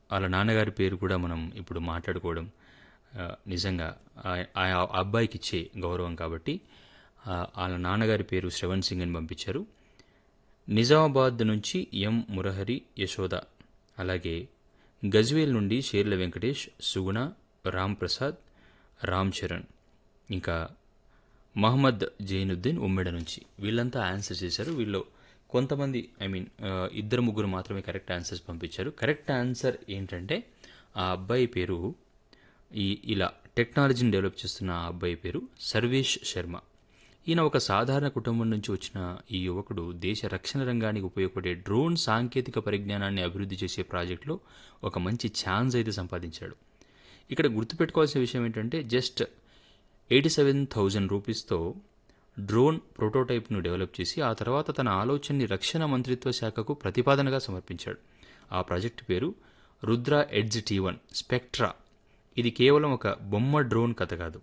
వాళ్ళ నాన్నగారి పేరు కూడా మనం ఇప్పుడు మాట్లాడుకోవడం ఆ, నిజంగా ఆ- ఆ అబ్బాయికి ఇచ్చే గౌరవం కాబట్టి ఆ, వాళ్ళ నాన్నగారి పేరు శ్రవణ్ సింగ్ అని పంపించారు నిజామాబాద్ నుంచి ఎం మురహరి యశోద అలాగే గజ్వేల్ నుండి షేర్ల వెంకటేష్ సుగుణ రామ్ ప్రసాద్ రామ్ చరణ్ ఇంకా మహమ్మద్ జైనుద్దీన్ ఉమ్మెడ నుంచి వీళ్ళంతా ఆన్సర్ చేశారు వీళ్ళు కొంతమంది ఐ మీన్ ఇద్దరు ముగ్గురు మాత్రమే కరెక్ట్ ఆన్సర్స్ పంపించారు కరెక్ట్ ఆన్సర్ ఏంటంటే ఆ అబ్బాయి పేరు ఈ ఇలా టెక్నాలజీని డెవలప్ చేస్తున్న ఆ అబ్బాయి పేరు సర్వేష్ శర్మ ఈయన ఒక సాధారణ కుటుంబం నుంచి వచ్చిన ఈ యువకుడు దేశ రక్షణ రంగానికి ఉపయోగపడే డ్రోన్ సాంకేతిక పరిజ్ఞానాన్ని అభివృద్ధి చేసే ప్రాజెక్టులో ఒక మంచి ఛాన్స్ అయితే సంపాదించాడు ఇక్కడ గుర్తుపెట్టుకోవాల్సిన విషయం ఏంటంటే జస్ట్ ఎయిటీ సెవెన్ థౌజండ్ రూపీస్తో డ్రోన్ ప్రోటోటైప్ను డెవలప్ చేసి ఆ తర్వాత తన ఆలోచనని రక్షణ మంత్రిత్వ శాఖకు ప్రతిపాదనగా సమర్పించాడు ఆ ప్రాజెక్టు పేరు Rudra edge T one spectra ఇది కేవలం ఒక బొమ్మ డ్రోన్ కథ కాదు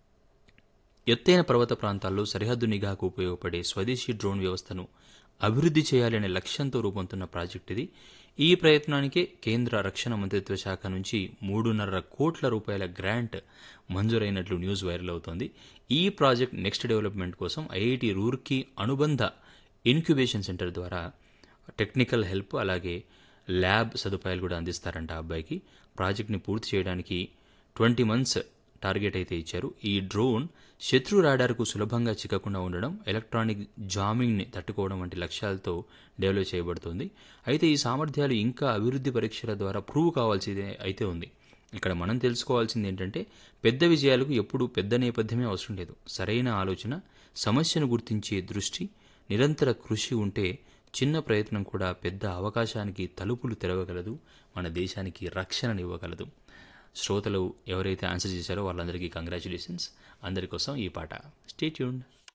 ఎత్తైన పర్వత ప్రాంతాల్లో సరిహద్దు నిఘాకు ఉపయోగపడే స్వదేశీ డ్రోన్ వ్యవస్థను అభివృద్ధి చేయాలనే లక్ష్యంతో రూపొందుతున్న ప్రాజెక్ట్ ఇది ఈ ప్రయత్నానికే కేంద్ర రక్షణ మంత్రిత్వ శాఖ నుంచి మూడున్నర కోట్ల రూపాయల గ్రాంట్ మంజూరైనట్లు న్యూస్ వైరల్ అవుతోంది ఈ ప్రాజెక్ట్ నెక్స్ట్ డెవలప్మెంట్ కోసం ఐఐటి రూర్కీ అనుబంధ ఇన్క్యుబేషన్ సెంటర్ ద్వారా టెక్నికల్ హెల్ప్ అలాగే ల్యాబ్ సదుపాయాలు కూడా అందిస్తారంట ఆ అబ్బాయికి ప్రాజెక్ట్ని పూర్తి చేయడానికి ట్వంటీ మంత్స్ టార్గెట్ అయితే ఇచ్చారు ఈ డ్రోన్ శత్రు రాడార్కు సులభంగా చిక్కకుండా ఉండడం ఎలక్ట్రానిక్ జామింగ్ని తట్టుకోవడం వంటి లక్ష్యాలతో డెవలప్ చేయబడుతుంది అయితే ఈ సామర్థ్యాలు ఇంకా అభివృద్ధి పరీక్షల ద్వారా ప్రూవ్ కావాల్సిందే అయితే ఉంది ఇక్కడ మనం తెలుసుకోవాల్సింది ఏంటంటే పెద్ద విజయాలకు ఎప్పుడూ పెద్ద నేపథ్యమే అవసరం లేదు సరైన ఆలోచన సమస్యను గుర్తించే దృష్టి నిరంతర కృషి ఉంటే చిన్న ప్రయత్నం కూడా పెద్ద అవకాశానికి తలుపులు తెరవగలదు మన దేశానికి రక్షణనివ్వగలదు శ్రోతలు ఎవరైతే ఆన్సర్ చేశారో వాళ్ళందరికీ కంగ్రాచులేషన్స్ అందరి కోసం ఈ పాట స్టే ట్యూన్డ్